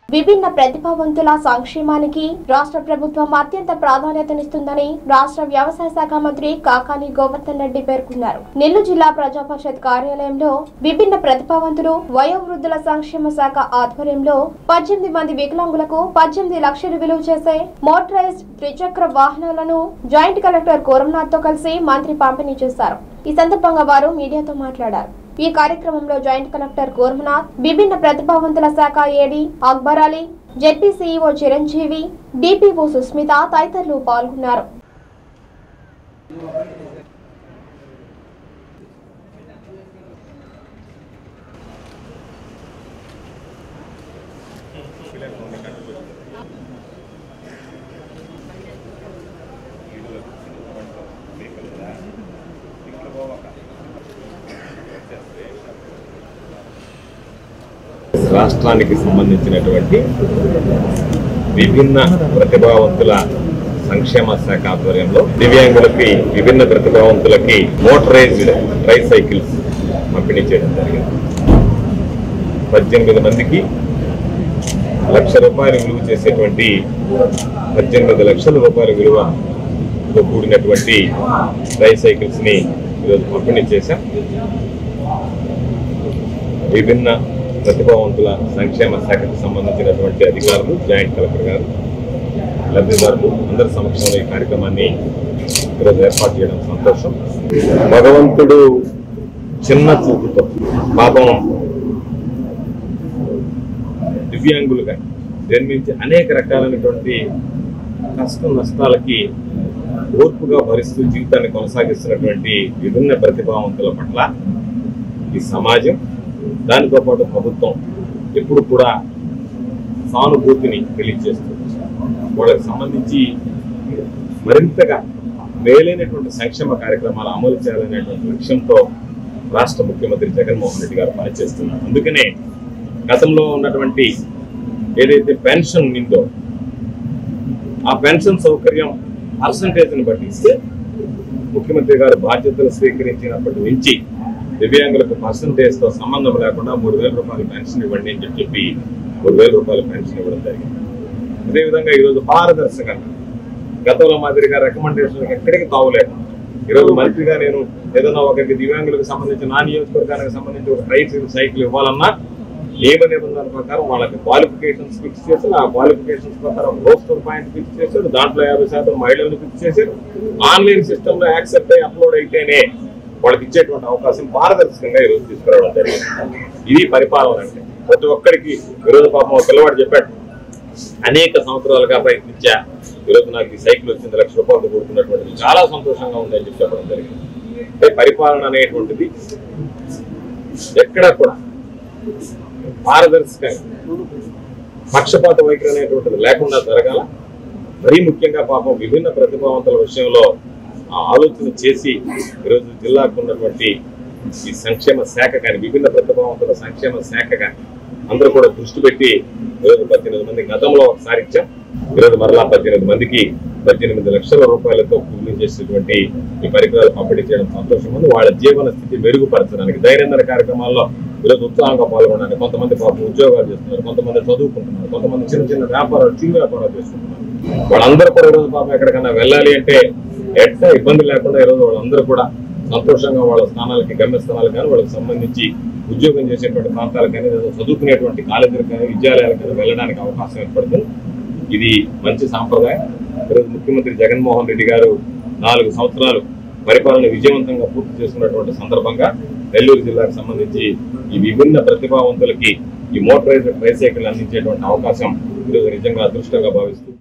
విభిన్న ప్రతిభావంతుల సంక్షేమానికి రాష్ట్ర ప్రభుత్వం అత్యంత ప్రాధాన్యతనిస్తుందని రాష్ట్ర వ్యవసాయ శాఖ మంత్రి కాకాని గోవర్ధన్ రెడ్డి పేర్కొన్నారు నెల్లూరు జిల్లా ప్రజా పరిషత్ కార్యాలయంలో విభిన్న ప్రతిభావంతులు వయోవృద్ధుల సంక్షేమ శాఖ ఆధ్వర్యంలో పద్దెనిమిది మంది వికలాంగులకు పద్దెనిమిది లక్షలు విలువ చేసే మోటరైజ్డ్ త్రిచక్ర వాహనాలను జాయింట్ కలెక్టర్ కోరంనాథ్ తో కలిసి మంత్రి పంపిణీ చేశారు ఈ సందర్భంగా వారు మీడియాతో మాట్లాడారు ఈ కార్యక్రమంలో జాయింట్ కలెక్టర్ కోర్మనాథ్ విభిన్న ప్రతిభావంతుల శాఖ AD Akbar Ali ZP CEO Chiranjeevi DPO Sushmita తదితరులు పాల్గొన్నారు రాష్ట్రానికి సంబంధించినటువంటి విభిన్న ప్రతిభావంతుల సంక్షేమ శాఖ ఆధ్వర్యంలో దివ్యాంగులకి విభిన్న ప్రతిభావంతులకి మోటరైజ్డ్ ట్రైసైకిల్స్ పంపిణీ చేయడం జరిగింది పద్దెనిమిది మందికి లక్ష రూపాయలు విలువ చేసేటువంటి పద్దెనిమిది లక్షల రూపాయల విలువతో కూడినటువంటి ట్రైసైకిల్స్ ని ఈరోజు పంపిణీ చేశాం విభిన్న ప్రతిభావంతుల సంక్షేమ శాఖకు సంబంధించినటువంటి అధికారులు జాయింట్ కలెక్టర్ గారు లబ్ధిదారులు అందరి సమక్షంలో ఈ కార్యక్రమాన్ని ఈరోజు ఏర్పాటు చేయడం సంతోషం భగవంతుడు చిన్న చూపుతో పాపం దివ్యాంగులుగా జన్మించి అనేక రకాలైనటువంటి కష్ట నష్టాలకి ఓర్పుగా భరిస్తూ జీవితాన్ని కొనసాగిస్తున్నటువంటి విభిన్న ప్రతిభావంతుల పట్ల ఈ సమాజం దానితో పాటు ప్రభుత్వం ఎప్పుడు కూడా సానుభూతిని తెలియజేస్తుంది వాళ్ళకి సంబంధించి మరింతగా మేలైనటువంటి సంక్షేమ కార్యక్రమాలు అమలు చేయాలనేటువంటి లక్ష్యంతో రాష్ట్ర ముఖ్యమంత్రి జగన్మోహన్ రెడ్డి గారు పనిచేస్తున్నారు అందుకనే గతంలో ఉన్నటువంటి ఏదైతే పెన్షన్ ఉందో ఆ పెన్షన్ సౌకర్యం పర్సంటేజ్ని బట్టి ఇస్తే ముఖ్యమంత్రి గారు బాధ్యతలు స్వీకరించినప్పటి నుంచి దివ్యాంగులకు పర్సంటేజ్ తో సంబంధం లేకుండా మూడు వేల రూపాయల పెన్షన్ ఇవ్వండి అని చెప్పి చెప్పి మూడు వేల రూపాయల పెన్షన్ ఇవ్వడం జరిగింది అదేవిధంగా ఈరోజు పారదర్శకంగా గతంలో మాదిరిగా రికమెండేషన్ ఎక్కడికి తావులేదు ఈరోజు మంత్రిగా నేను ఏదైనా ఒకరికి దివ్యాంగులకు సంబంధించి నా నియోజకవర్గానికి సంబంధించి ఒక ట్రైసిల్ సైకిల్ ఇవ్వాలన్నా నియమ నిబంధనల ప్రకారం వాళ్ళకి క్వాలిఫికేషన్స్ ఫిక్స్ చేసి ఆ క్వాలిఫికేషన్స్ ప్రకారం రోస్టర్ పాయింట్ ఫిక్స్ చేశారు దాంట్లో యాభై శాతం మహిళలను ఫిక్స్ చేశారు ఆన్లైన్ సిస్టమ్ లో యాక్సెప్ట్ అయి అప్లోడ్ అయితేనే వాళ్ళకి ఇచ్చేటువంటి అవకాశం పారదర్శకంగా ఈరోజు తీసుకురావడం జరిగింది ఇది పరిపాలన అంటే ప్రతి ఒక్కరికి ఈరోజు పాపం ఒక పిల్లవాడు చెప్పాడు అనేక సంవత్సరాలుగా ప్రయత్నించా ఈరోజు నాకు ఈ సైకిల్ వచ్చింది లక్ష రూపాయలు కూడుకున్నటువంటిది చాలా సంతోషంగా ఉంది అని చెప్పి చెప్పడం జరిగింది అంటే పరిపాలన అనేటువంటిది ఎక్కడ కూడా పారదర్శకంగా పక్షపాత వైఖరి అనేటువంటిది లేకుండా జరగాల మరీ ముఖ్యంగా పాపం విభిన్న ప్రతిభావంతుల విషయంలో ఆ ఆలోచన చేసి ఈరోజు జిల్లాకు ఉన్నటువంటి ఈ సంక్షేమ శాఖ కానీ విభిన్న ప్రతిభావంతుల సంక్షేమ శాఖ కానీ అందరూ కూడా దృష్టి పెట్టి ఈరోజు పద్దెనిమిది మంది గతంలో ఒకసారి ఇచ్చాం ఈరోజు మరలా పద్దెనిమిది మందికి పద్దెనిమిది లక్షల రూపాయలతో పూర్తి చేసేటువంటి ఈ పరికరాలు పంపిణీ చేయడం సంతోషం ఉంది వాళ్ళ జీవన స్థితి మెరుగుపరచడానికి దైనందిన కార్యక్రమాల్లో ఈరోజు ఉత్సాహంగా పాల్గొనడానికి కొంతమంది పాపం ఉద్యోగాలు చేస్తున్నారు కొంతమంది చదువుకుంటున్నారు కొంతమంది చిన్న చిన్న వ్యాపారాలు చిన్న వ్యాపారాలు చేస్తున్నారు వాళ్ళందరూ కూడా ఈరోజు పాపం ఎక్కడికైనా వెళ్ళాలి అంటే ఎట్లా ఇబ్బంది లేకుండా ఈరోజు వాళ్ళందరూ కూడా సంతోషంగా వాళ్ళ స్థానాలకి గమ్యస్థానాలకు కానీ వాళ్ళకి సంబంధించి ఉద్యోగం చేసేటువంటి ప్రాంతాలకు కానీ లేదా చదువుకునేటువంటి కాలేజీలకు కానీ విద్యాలయాలకు కానీ వెళ్ళడానికి అవకాశం ఏర్పడుతుంది ఇది మంచి సాంప్రదాయం ఈరోజు ముఖ్యమంత్రి జగన్మోహన్ రెడ్డి గారు నాలుగు సంవత్సరాలు పరిపాలన విజయవంతంగా పూర్తి చేసుకున్నటువంటి సందర్భంగా నెల్లూరు జిల్లాకు సంబంధించి ఈ విభిన్న ప్రతిభావంతులకి ఈ మోటరైజ్డ్ ట్రైసైకిల్ అందించేటువంటి అవకాశం ఈరోజు నిజంగా అదృష్టంగా భావిస్తూ